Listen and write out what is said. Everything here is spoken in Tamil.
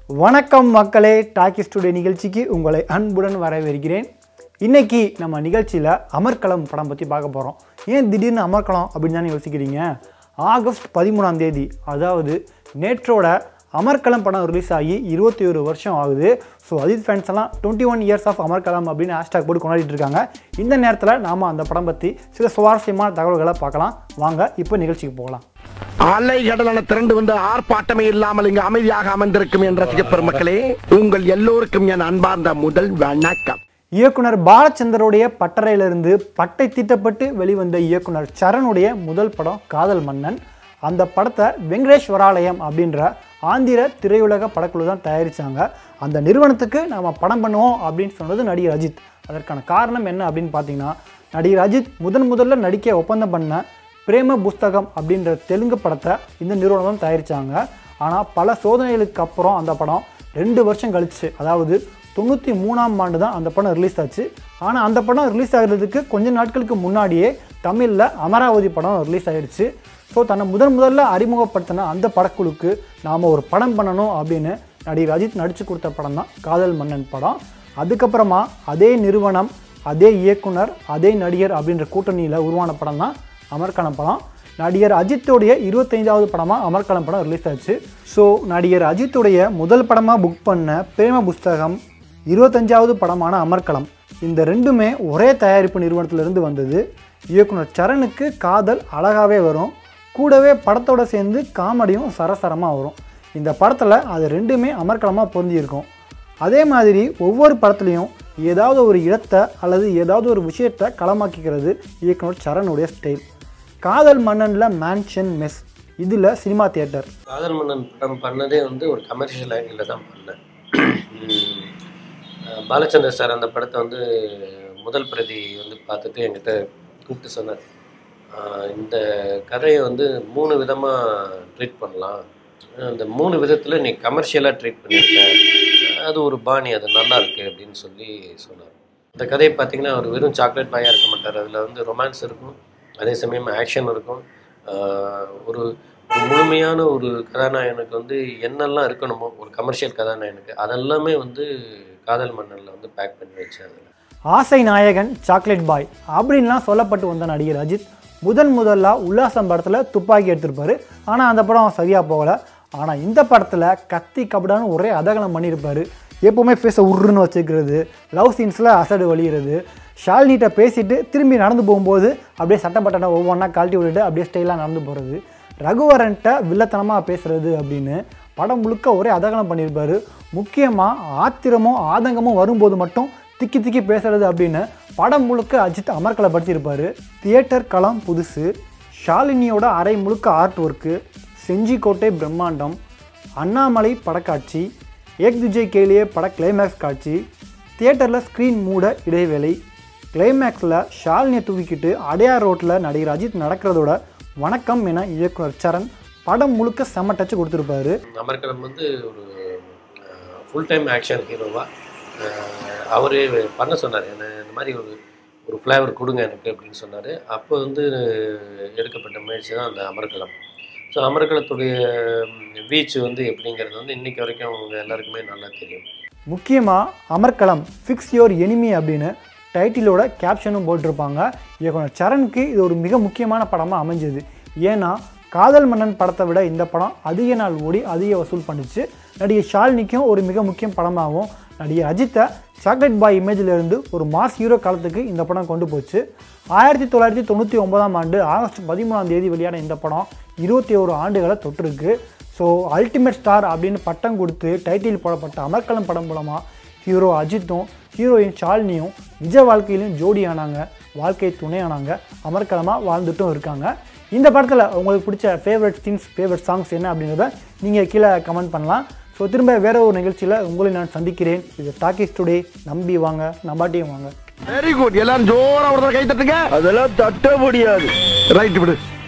வணக்கம் மக்களே டாக்கி ஸ்டுடியோ நிகழ்ச்சிக்கு உங்களை அன்புடன் வரவேற்கிறேன் இன்னைக்கு நம்ம நிகழ்ச்சியில் அமர்க்களம் படம் பற்றி பார்க்க போகிறோம் ஏன் திடீர்னு அமர்க்களம் அப்படின்னு தானே யோசிக்கிறீங்க ஆகஸ்ட் பதிமூணாம் தேதி அதாவது நேற்றோட அமர்க்களம் படம் ரிலீஸ் ஆகி இருபத்தி ஒரு வருஷம் ஆகுது ஸோ அஜித் ஃபேன்ஸ் எல்லாம் twenty one years of Amarkalam அப்படின்னு ஹேஷ்டாக் போட்டு கொண்டாடிட்டு இருக்காங்க இந்த நேரத்தில் நாம் அந்த படம் பற்றி சில சுவாரஸ்யமான தகவல்களை பார்க்கலாம் வாங்க இப்போ நிகழ்ச்சிக்கு போகலாம் அலை கடலான திரண்டு வந்து ஆர்ப்பாட்டமே இல்லாமல் இங்கு அமைதியாக அமர்ந்திருக்கும் என் ரசிக பெருமக்களே உங்கள் எல்லோருக்கும் என் அன்பார்ந்த முதல் வணக்கம் இயக்குனர் பாலச்சந்தருடைய பட்டறையிலிருந்து பட்டை தீட்டப்பட்டு வெளிவந்த இயக்குனர் சரணுடைய முதல் படம் காதல் மன்னன் அந்த படத்தை வெங்கடேஸ்வராலயம் அப்படின்ற ஆந்திர திரையுலக படக்குழு தான் தயாரித்தாங்க அந்த நிறுவனத்துக்கு நாம் படம் பண்ணுவோம் அப்படின்னு சொன்னது நடிகர் அஜித் அதற்கான காரணம் என்ன அப்படின்னு பார்த்தீங்கன்னா நடிகர் அஜித் முதன் முதல்ல நடிக்க ஒப்பந்தம் பண்ண பிரேம புஸ்தகம் அப்படின்ற தெலுங்கு படத்தை இந்த நிறுவனம் தான் தயாரித்தாங்க ஆனால் பல சோதனைகளுக்கு அப்புறம் அந்த படம் ரெண்டு வருஷம் கழிச்சு அதாவது தொண்ணூற்றி மூணாம் ஆண்டு தான் அந்த படம் ரிலீஸ் ஆச்சு ஆனால் அந்த படம் ரிலீஸ் ஆகிறதுக்கு கொஞ்ச நாட்களுக்கு முன்னாடியே தமிழில் அமராவதி படம் ரிலீஸ் ஆகிடுச்சு ஸோ தன்னை முதன் முதல்ல அறிமுகப்படுத்தின அந்த படக்குழுக்கு நாம் ஒரு படம் பண்ணணும் அப்படின்னு நடிகர் அஜித் நடித்து கொடுத்த படம் தான் காதல் மன்னன் படம் அதுக்கப்புறமா அதே நிறுவனம் அதே இயக்குனர் அதே நடிகர் அப்படின்ற கூட்டணியில் உருவான படம் தான் அமர்கலம் படம் நடிகர் அஜித்துடைய இருபத்தைந்தாவது படமாக அமர்கலம் படம் ரிலீஸ் ஆச்சு ஸோ நடிகர் அஜித்துடைய முதல் படமாக புக் பண்ண பிரேம புஸ்தகம் இருபத்தஞ்சாவது படமான அமர்கலம் இந்த ரெண்டுமே ஒரே தயாரிப்பு நிறுவனத்திலிருந்து வந்தது இயக்குனர் சரணுக்கு காதல் அழகாகவே வரும் கூடவே படத்தோட சேர்ந்து காமெடியும் சரசரமாக வரும் இந்த படத்தில் அது ரெண்டுமே அமர்கலமாக பொருந்தியிருக்கும் அதே மாதிரி ஒவ்வொரு படத்துலையும் ஏதாவது ஒரு இடத்தை அல்லது ஏதாவது ஒரு விஷயத்தை களமாக்கிக்கிறது இயக்குனர் சரணுடைய ஸ்டைல் காதல் மன்னனில் மேன்ஷன் மெஸ் இதில் சினிமா தியேட்டர் காதல் மன்னன் படம் பண்ணதே வந்து ஒரு கமர்ஷியல் ஆங்கிளில் தான் பண்ணேன் உம், அஹ் பாலச்சந்தர் சார் அந்த படத்தை வந்து முதல் பிரதி வந்து பார்த்துட்டு என்கிட்ட கூப்பிட்டு சொன்னார் "ஆஹ் இந்த கதையை வந்து மூணு விதமாக ட்ரீட் பண்ணலாம் அந்த மூணு விதத்தில் நீ கமர்ஷியலாக ட்ரீட் பண்ணியிருக்க அது ஒரு பாணி அது நல்லா இருக்கு அப்படின்னு சொல்லி சொன்னார் இந்த கதையை பார்த்தீங்கன்னா அவர் வெறும் சாக்லேட் பாயாக இருக்க மாட்டார் அதில் வந்து ரொமான்ஸ் இருக்கும் அதே சமயம் ஆக்ஷன் இருக்கும் ஆஹ் ஒரு ஒரு முழுமையான ஒரு கதாநாயகனுக்கு வந்து என்னெல்லாம் இருக்கணுமோ ஒரு கமர்ஷியல் கதாநாயகனுக்கு அதெல்லாமே வந்து காதல் மன்னனில் வந்து பேக் பண்ணி வச்சேன் அதில் ஆசை நாயகன் சாக்லேட் பாய் அப்படின்லாம் சொல்லப்பட்டு வந்த நடிகர் அஜித் முதன் முதலாக உல்லாசம் படத்தில் துப்பாக்கி எடுத்திருப்பாரு ஆனால் அந்த படம் சரியாக போகலை ஆனால் இந்த படத்தில் கத்தி கபடான்னு ஒரே அதகலம் பண்ணியிருப்பாரு எப்போவுமே ஃபேஸை உருன்னு வச்சுக்கிறது லவ் சீன்ஸில் அசடு வழிகிறது ஷாலினிட்ட பேசிட்டு திரும்பி நடந்து போகும்போது அப்படியே சட்டப்பட்டனை ஒவ்வொன்றா கழட்டி விட்டுட்டு அப்படியே ஸ்டைலாக நடந்து போகிறது ரகுவரன்ட்ட வில்லத்தனமாக பேசுறது அப்படின்னு படம் முழுக்க ஒரே அதகலம் பண்ணியிருப்பாரு முக்கியமாக ஆத்திரமும் ஆதங்கமும் வரும்போது மட்டும் திக்கி திக்கி பேசுறது அப்படின்னு படம் முழுக்க அஜித் அமர்க்கலப்படுத்தியிருப்பாரு தியேட்டர் களம் புதுசு ஷாலினியோட அறை முழுக்க ஆர்ட் ஒர்க்கு செஞ்சிக்கோட்டை பிரம்மாண்டம் அண்ணாமலை படக்காட்சி ஏக் துஜய் கேலியே பட கிளைமேக்ஸ் காட்சி தியேட்டரில் ஸ்க்ரீன் மூட இடைவேளை கிளைமேக்ஸில் ஷாலினியை தூக்கிக்கிட்டு அடையார் ரோட்டில் நடிகர் அஜித் நடக்கிறதோட வணக்கம் என இயக்குனர் சரண் படம் முழுக்க செம்ம டச்சு கொடுத்துருப்பாரு அமர்கலம் வந்து ஒரு ஃபுல் டைம் ஆக்ஷன் ஹீரோவாக அவரே பண்ண சொன்னார் என்ன இந்த மாதிரி ஒரு ஒரு ஃப்ளேவர் கொடுங்க எனக்கு அப்படின்னு சொன்னார் அப்போ வந்து எடுக்கப்பட்ட முயற்சி தான் அந்த அமர்கலம் ஸோ அமர்கலத்துடைய வீச்சு வந்து எப்படிங்கிறது வந்து இன்னைக்கு வரைக்கும் அவங்க எல்லாருக்குமே நல்லா தெரியும் முக்கியமாக அமர்கலம் ஃபிக்ஸ் யோர் எனிமி அப்படின்னு டைட்டிலோட கேப்ஷனும் போட்டிருப்பாங்க இயக்குனர் சரணுக்கு இது ஒரு மிக முக்கியமான படமாக அமைஞ்சது ஏன்னா காதல் மன்னன் படத்தை விட இந்த படம் அதிக நாள் ஓடி அதிக வசூல் பண்ணுச்சு நடிகை ஷாலினிக்கும் ஒரு மிக முக்கிய படமாகவும் நடிகை அஜித்தை சாக்லேட் பாய் இமேஜில் இருந்து ஒரு மாஸ் ஹீரோ காலத்துக்கு இந்த படம் கொண்டு போச்சு ஆயிரத்தி தொள்ளாயிரத்தி தொண்ணூற்றி ஒன்பதாம் ஆண்டு ஆகஸ்ட் பதிமூணாம் தேதி வெளியான இந்த படம் இருபத்தி ஒரு ஆண்டுகளை தொட்டிருக்கு ஸோ அல்டிமேட் ஸ்டார் அப்படின்னு பட்டம் கொடுத்து டைட்டில் போடப்பட்ட அமர்கலம் படம் மூலமாக ஹீரோ அஜித்தும் ஹீரோயின் ஷாலினியும் நிஜ வாழ்க்கையிலும் ஜோடி ஆனாங்க வாழ்க்கை துணை ஆனாங்க அமர்கலமாக வாழ்ந்துட்டும் இருக்காங்க இந்த படத்தில் உங்களுக்கு பிடிச்ச ஃபேவரட் சீன்ஸ் ஃபேவரட் சாங்ஸ் என்ன அப்படின்றத நீங்கள் கீழே கமெண்ட் பண்ணலாம் ஸோ திரும்ப வேற ஒரு நிகழ்ச்சியில் உங்களை நான் சந்திக்கிறேன் இது டாக்கிஸ் டுடே நம்பி வாங்க நம்பாட்டியும் வாங்க வெரி குட் எல்லாரும் ஜோரா ஒரு கை தட்டுங்க அதெல்லாம் தட்ட முடியாது ரைட் விடு